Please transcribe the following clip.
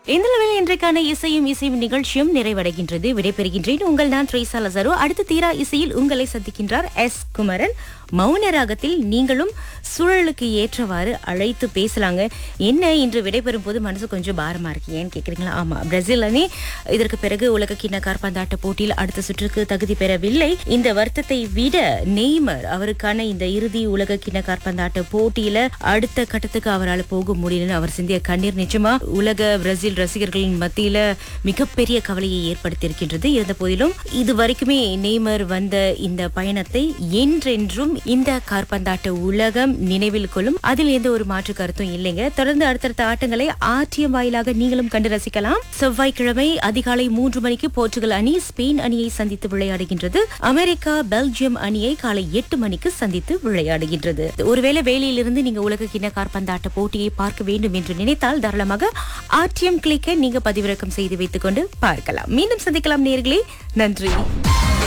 இந்த அளவில் இன்றைக்கான இசையும் இசையும் நிகழ்ச்சியும் நிறைவடைகின்றது விடைபெறுகின்றேன் உங்கள் நான் ட்ரேசா லசரோ அடுத்த தீரா இசையில் உங்களை சந்திக்கின்றார் எஸ் குமரன் மௌன ராகத்தில் நீங்களும் சூழலுக்கு ஏற்றவாறு அழைத்து பேசலாங்க என்ன இன்று விடைபெறும் போது மனசு கொஞ்சம் பாரமா இருக்கு ஏன்னு கேக்குறீங்களா ஆமா பிரேசில் அணி இதற்கு பிறகு உலக கிண்ண காற்பந்தாட்ட போட்டியில் அடுத்த சுற்றுக்கு தகுதி பெறவில்லை இந்த வருத்தத்தை விட நெய்மர் அவருக்கான இந்த இறுதி உலக கிண்ண காற்பந்தாட்ட போட்டியில அடுத்த கட்டத்துக்கு அவரால் போக முடியலன்னு அவர் சிந்திய கண்ணீர் நிச்சயமா உலக பிரேசில் ரசிகர்களின் மத்தியில மிகப்பெரிய கவலையை ஏற்படுத்தியிருக்கின்றது இருந்த போதிலும் இது வரைக்குமே நெய்மர் வந்த இந்த பயணத்தை என்றென்றும் இந்த காற்பந்தாட்ட உலகம் நினைவில் கொள்ளும் அதில் எந்த ஒரு மாற்று கருத்தும் இல்லைங்க தொடர்ந்து அடுத்தடுத்த ஆட்டங்களை ஆர்டிஎம் வாயிலாக நீங்களும் கண்டு ரசிக்கலாம் செவ்வாய்க்கிழமை அதிகாலை மூன்று மணிக்கு போர்ச்சுகல் அணி ஸ்பெயின் அணியை சந்தித்து விளையாடுகின்றது அமெரிக்கா பெல்ஜியம் அணியை காலை எட்டு மணிக்கு சந்தித்து விளையாடுகின்றது ஒருவேளை வேலையிலிருந்து நீங்க உலக கிண்ண காற்பந்தாட்ட போட்டியை பார்க்க வேண்டும் என்று நினைத்தால் தாராளமாக ஆர்டிஎம் கிளிக்கை நீங்க பதிவிறக்கம் செய்து வைத்துக் கொண்டு பார்க்கலாம் மீண்டும் சந்திக்கலாம் நேர்களே நன்றி